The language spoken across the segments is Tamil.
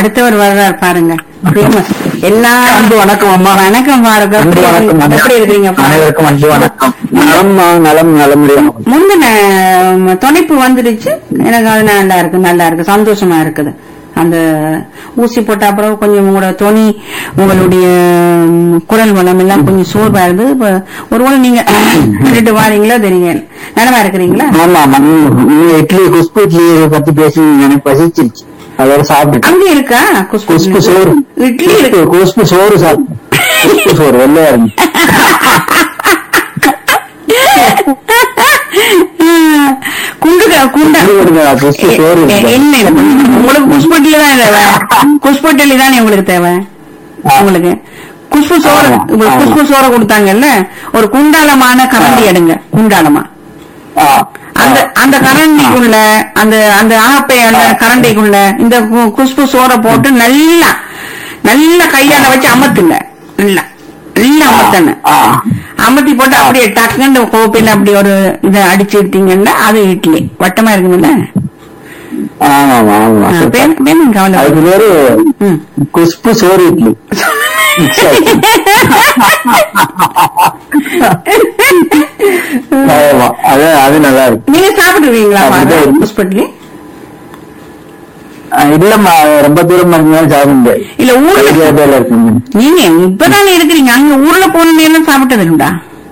அடுத்தவர் வர்றார் பாருங்க famous. எல்லா அன்பு வணக்கம் அம்மா வணக்கம் பாருங்க அன்பு வணக்கம் அம்மா. எப்படி இருக்கீங்க அனைவருக்கும் அன்பு வணக்கம் நலம்மா நலம் நலமுடியும் முந்தின ம், துணைப்பு வந்துடுச்சு எனக்கு அது நல்லா இருக்கு நல்லா இருக்கு சந்தோஷமா இருக்குது அந்த ஊசி போட்ட அப்புறம் கொஞ்சம் உங்களோட துணி உங்களுடைய ம், குரல் வளம் எல்லாம் கொஞ்சம் சோர்வா இருந்து இப்ப ஒருவேளை நீங்க விட்டுட்டு வாரீங்களோ தெரியல நலமா இருக்கிறீங்களா ஆமா ஆமா நீ- நீ இட்லி குஸ்பு இட்லி பத்தி பேசி எனக்கு பசிச்சிருச்சு அதோட சாப்பிட்டு அங்க இருக்கா குஸ்கு குஸ்பு சோறு இட்லி இருக்கு குஸ்பு சோறு சாப்பிட்டு குஸ்பு சோறு வெள்ளையா இருந்து குண்டுக குண்டா குஸ்பு சோறு எ- எ- என்ன இது? உங்களுக்கு குஷ்பட்டில தான் தேவை குஷ்பட்டலி தானே உங்களுக்கு தேவை உங்களுக்கு குஷ்பு சோறு ஆமா, இப்ப ஆமா. குஷ்பு சோறை கொடுத்தாங்கல்ல ஒரு குண்டாலமான கரண்டி எடுங்க குண்டாலமா ஆ, அந்த அந்த கரண்டிக்குள்ள அந்த அந்த ஆப்பை அந்த கரண்டிக்குள்ள இந்த கு- குஷ்பு சோறை போட்டு நல்லா நல்லா கையால வச்சு அமர்த்துங்க நல்லா நல்லா அமர்த்தணும் ஆ, அமர்த்தி போட்டு அப்படியே டக்குன்னு கோப்பையில அப்படி ஒரு இதை அடிச்சு எடுத்தீங்கன்னா அது இட்லி வட்டமா இருக்குதுல்ல ஆமா ஆமா ஆமா ஆ, பேன் பேன் கவலை அதுக்கு பேரு ம். குஸ்பு சோறு இட்லி ஆமா அது அது நல்லா இருக்கு நீங்க சாப்பிடுவீங்களா அப்படிதான் இருக்கு. ஹாஸ்பிட்டலி ஆ, இல்லம்மா ரொம்ப தூரம் இருந்தாலும் சாப்பிட முடியாது இல்ல ஊர்ல கைதியால இருக்குங்க நீங்க இப்பதானே இருக்கிறீங்க அங்க ஊர்ல போன நேரம் சாப்பிட்டது உண்டா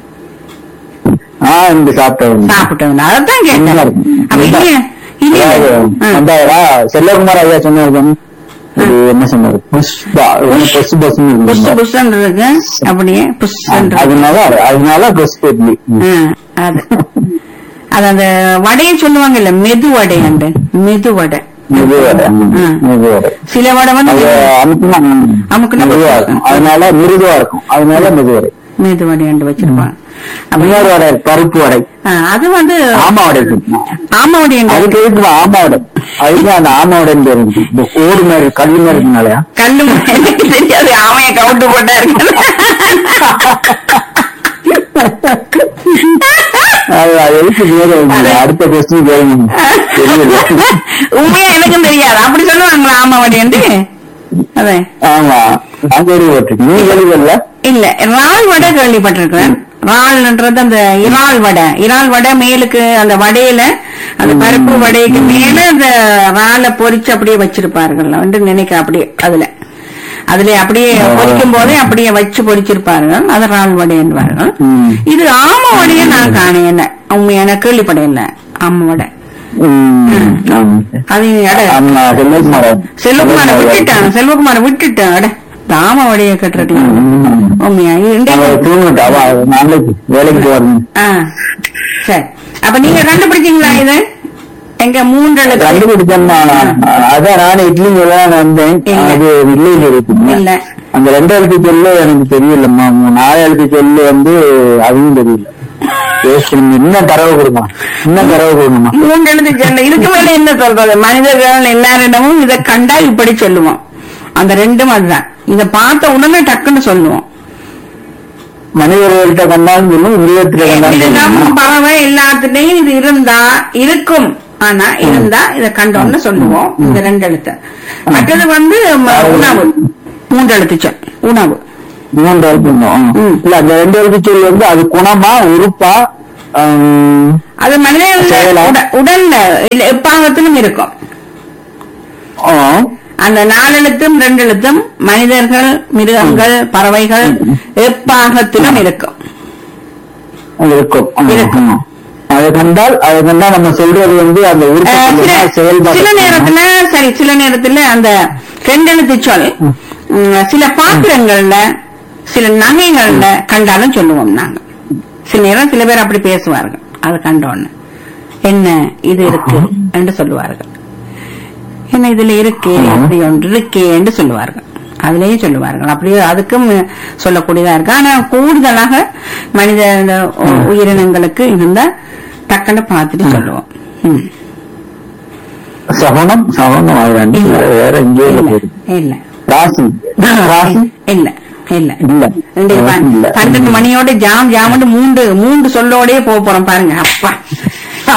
ஆ இந்த சாப்பிட்டேன் சாப்பிட்டது அதான் நல்லா கேட்டேன் இருக்கும். அப்ப இல்லையே இல்லையே ஆ. வந்தாரா செல்வகுமார் ஐயா சொன்னாரு இது என்ன சொன்னாரு புஷ்பா புஷ் பஸ் புஷ் புஷ்ன்னு இருக்கு அப்படியே புஷ்ன்னு அதனால அதனால புஷ்ப இட்லி ஆ, அது அது அந்த வடையை சொல்லுவாங்கல்ல மெது வடை அந்த மெது வடை மிது வடை ஆ. மிது வடை சில வடை வந்து அது அமுக்குனா அமுக்குனா மிருதுவா இருக்கும் அதனால மிருதுவா இருக்கும் அதனால மிது வடை மெது வடை வச்சிருப்பாங்க அப்ப இன்னொரு வடை இருக்கு, பருப்பு வடை ஆ, அது வந்து ஆமா வடை இருக்கு ஆமா வடை அதுக்கு எதுக்கு ஆமா வடை அதுக்கு அந்த ஆமா வடைன்னு பேர் இருக்கு இந்த ஓடு மாதிரி கல்லு மாதிரி இருக்குனாலயா கல்லு எனக்கு தெரியாது ஆமைய கவுண்டு போட்டா இருக்கு அது அது எதுக்கு பேர் வைக்கல? அடுத்த கொஸ்டின் கேளுங்க தெரியல உண்மையா எனக்கும் தெரியாது அப்படி சொல்லுவாங்களா ஆமா வடையண்டு அதே ஆமா நான் கேள்விப்பட்டிருக்கேன் நீ கேள்விப்படல இல்ல இறால் வடை கேள்விப்பட்டிருக்கேன் இறால்ன்றது அந்த இறால் வடை இறால் வடை மேலுக்கு அந்த வடையில அந்த பருப்பு வடைக்கு மேல அந்த இறாலை பொரிச்சு அப்படியே வச்சிருப்பார்கள் வந்து நினைக்க அப்படியே அதுல அதுல அப்படியே பொரிக்கும் போதே அப்படியே வச்சு பொரிச்சிருப்பார்கள் அது இறால் வடை என்பார்கள் ம். இது ஆம வடையை நான் காணையில உண்மையான கேள்விப்படையில ஆம வடை ம், ஆமா. அது அட ஆமா செல்வகுமார் செல்வகுமார விட்டுட்டான் செல்வகுமார விட்டுட்டான் அட தாம வடைய கட்டுறீங்க ம். உண்மையா இன்றைக்கு அவ தூங்கிட்டா அவ நாளைக்கு வேலைக்கு போறேன் ஆ சரி அப்ப நீங்க கண்டுபிடிச்சீங்களா இது எங்க மூன்று எழுத்து கண்டுபிடிச்சேன்னா அதான் நானும் இட்லி தான் வந்தேன் இல்ல. அது வில்லேஜ் இருக்கு இல்ல அந்த ரெண்டு எழுத்து சொல்லு எனக்கு தெரியலம்மா நாலு எழுத்து சொல்லு வந்து அதுவும் தெரியல யோசிக்கணும். இன்னும் தரவு கொடுமா இன்னும் தரவு கொடுக்கணுமா மூன்று எழுத்து சொன்ன இதுக்கு மேல என்ன சொல்றது மனிதர்கள் எல்லாரிடமும் இதை கண்டா இப்படி சொல்லுவோம் அந்த ரெண்டும் அதுதான் இத பார்த்த உடனே டக்குன்னு சொல்லுவோம் மனிதர்கள்ட்ட கண்டாலும் சொல்லும் மிருகத்துல கண்டாலும் இதுதான் சொல்லும் பறவை எல்லாத்துலயும் இது இருந்தா இருக்கும் ஆனா இருந்தா இத கண்டோன்னு சொல்லுவோம் இந்த ரெண்டு எழுத்து மற்றது வந்து ம- உணவு மூன்று எழுத்து சொல் உணவு மூன்று எழுத்து இன்னும். ம். இல்ல அந்த ரெண்டு எழுத்து சொல்லு வந்து அது குணமா உறுப்பா ஆம், அது மனிதர்கள் செயலா? உட- உடல்ல இல்ல எப்பாகத்திலும் இருக்கும் ஆ, அந்த நாலெழுத்தும் ரெண்டு எழுத்தும் மனிதர்கள் மிருகங்கள் பறவைகள் எப்பாகத்திலும் இருக்கும் அது இருக்கும் ஆமா, இருக்கும். ஆமா. அதை கண்டால் அதை கண்டா நம்ம சொல்றது வந்து அந்த உறுப்பு அஹ், சில சொல்லுமா, செயல்பாடு சில சொல்லுமா? நேரத்துல சரி சில நேரத்துல அந்த ரெண்டெழுத்து சொல் உம், சில பாத்திரங்கள்ல சில நகைகள்ல கண்டாலும் சொல்லுவோம் நாங்க சில நேரம் சில பேர் அப்படி பேசுவார்கள் அதை கண்டோன்னு என்ன இது இருக்கு என்று சொல்லுவார்கள் என்ன இதுல இருக்கே அப்படி ஒன்று இருக்கே என்று சொல்லுவார்கள் அதுலயும் சொல்லுவார்கள் அப்படியே அதுக்கும் சொல்லக்கூடியதா இருக்கு ஆனா கூடுதலாக மனித இந்த உ- உயிரினங்களுக்கு இருந்தா டக்குன்னு பார்த்துட்டு சொல்லுவோம் ம். சகுனம் சகுனம் அது ரெண்டு இல்ல. வேற எங்கேயோ இல்ல போகுது இல்ல ராசி ராசி இல்ல இல்ல இல்ல ரெண்டு ப- ராசி இல்ல பன்னெண்டு மணியோட ஜாம் ஜாமுன்னு மூன்று மூன்று சொல்லோடயே போக போறோம் பாருங்க அப்பா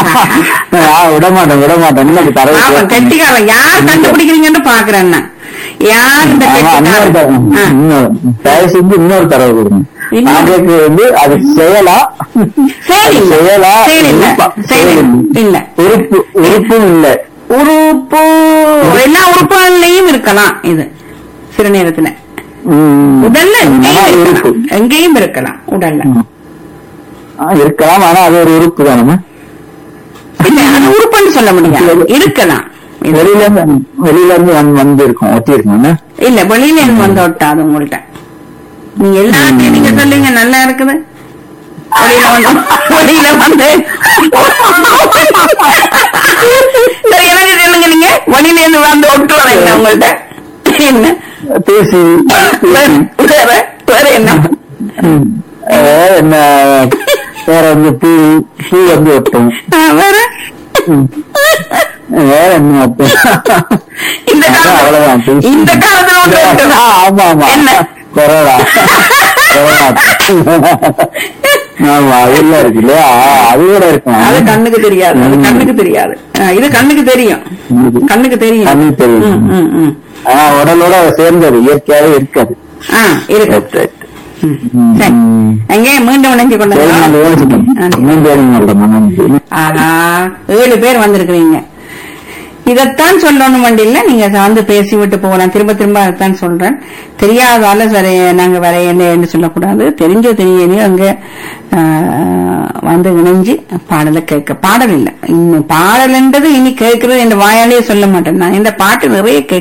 நான் விட மாட்டேன் விட மாட்டேன் இன்னும் தரவு பாவம் கேட்கணும். கெட்டிக்காரன் யார் கண்டுபிடிக்கிறீங்கன்னு பாக்குறேன் நான். யார் இந்த ஆமா, இன்னொரு கெட்டிக்காரன்? தரவு ஆ. இன்னொரு தயவு செஞ்சு இன்னொரு தரவு கொடுங்க இன்னொரு- நான் கேட்கறது வந்து அது செயலா செயல் அது இல்ல. செயலா செயல் இல்ல. உறுப்பா? செயல் செயல் இல்ல. உறுப்பு உறுப்பும் இல்ல உறுப்பு எல்லா உறுப்புகள்லயும் இருக்கலாம் இது சில நேரத்துல ம். உடல்ல ஆனா எங்கேயும் அது இருக்கலாம் உறுப்பு எங்கேயும் இருக்கலாம் உடல்ல ம். ஆ, இருக்கலாம் ஆனா அது ஒரு உறுப்பு தானே இல்ல அது உறுப்புன்னு சொல்ல முடியாது இருக்கலாம் இது. வெளியில இருந்து வெளியில இருந்து வந்து வந்து இருக்கும் ஒட்டி இருக்கும் என்ன? இல்ல வெளியில இருந்து வந்து ஒட்டாது உங்கள்ட்ட நீங்க எல்லாத்தையும் நீங்க சொல்லுங்க நல்லா இருக்குது வெளியில வந்து வெளியில வந்து சரி, எனக்கு சொல்லுங்க நீங்க வெளியில இருந்து வந்து ஒட்டுவாங்க என்ன உங்கள்ட்ட என்ன பேசி வேற வேற வேற என்ன ம். வேற என்ன வேற வந்து பூ பூ வந்து ஒட்டும் ஆ, வேற ம். வேற என்ன ஒட்டும் இந்த அதான் அவ்வளவுதான் காலத்துல பேசி. இந்த காலத்துல ஒன்று ஒட்டுதா? ஆ, ஆமா ஆமா என்ன கொரோனா கொரோனா ஆமா அதெல்லாம் இருக்கு இல்லையா அது கூட இருக்கும் அது கண்ணுக்கு தெரியாது அது கண்ணுக்கு தெரியாது ஆ, இது கண்ணுக்கு தெரியும் கண்ணுக்கு தெரியும் கண்ணுக்கு தெரியும். ம், ம், ம். ஆனா உடலோட சேர்ந்தது இயற்கையாவே இருக்காது ஆ இருக்கு ம். சரி எங்கே மீண்டும் இணைஞ்சு கொண்டு சரி, நான் யோசிக்கிறேன். இன்னும் பேருங்க உங்களோட மனம் ஆஹா ஏழு பேர் வந்திருக்கிறீங்க இதைத்தான் சொல்லணும் வண்டியில நீங்க வந்து பேசி விட்டு போகலாம் திரும்ப திரும்ப அதைத்தான் சொல்றேன் தெரியாதால சரி நாங்க வேற என்ன சொல்லக்கூடாது தெரிஞ்சோ தெரியலையோ அங்க ஆஹ், வந்து இணைஞ்சு பாடலை கேட்க பாடல் இல்லை இன்னும் பாடல்ன்றது இனி கேட்கறது என் வாயாலேயே சொல்ல மாட்டேன் நான் இந்த பாட்டு நிறைய கேட்க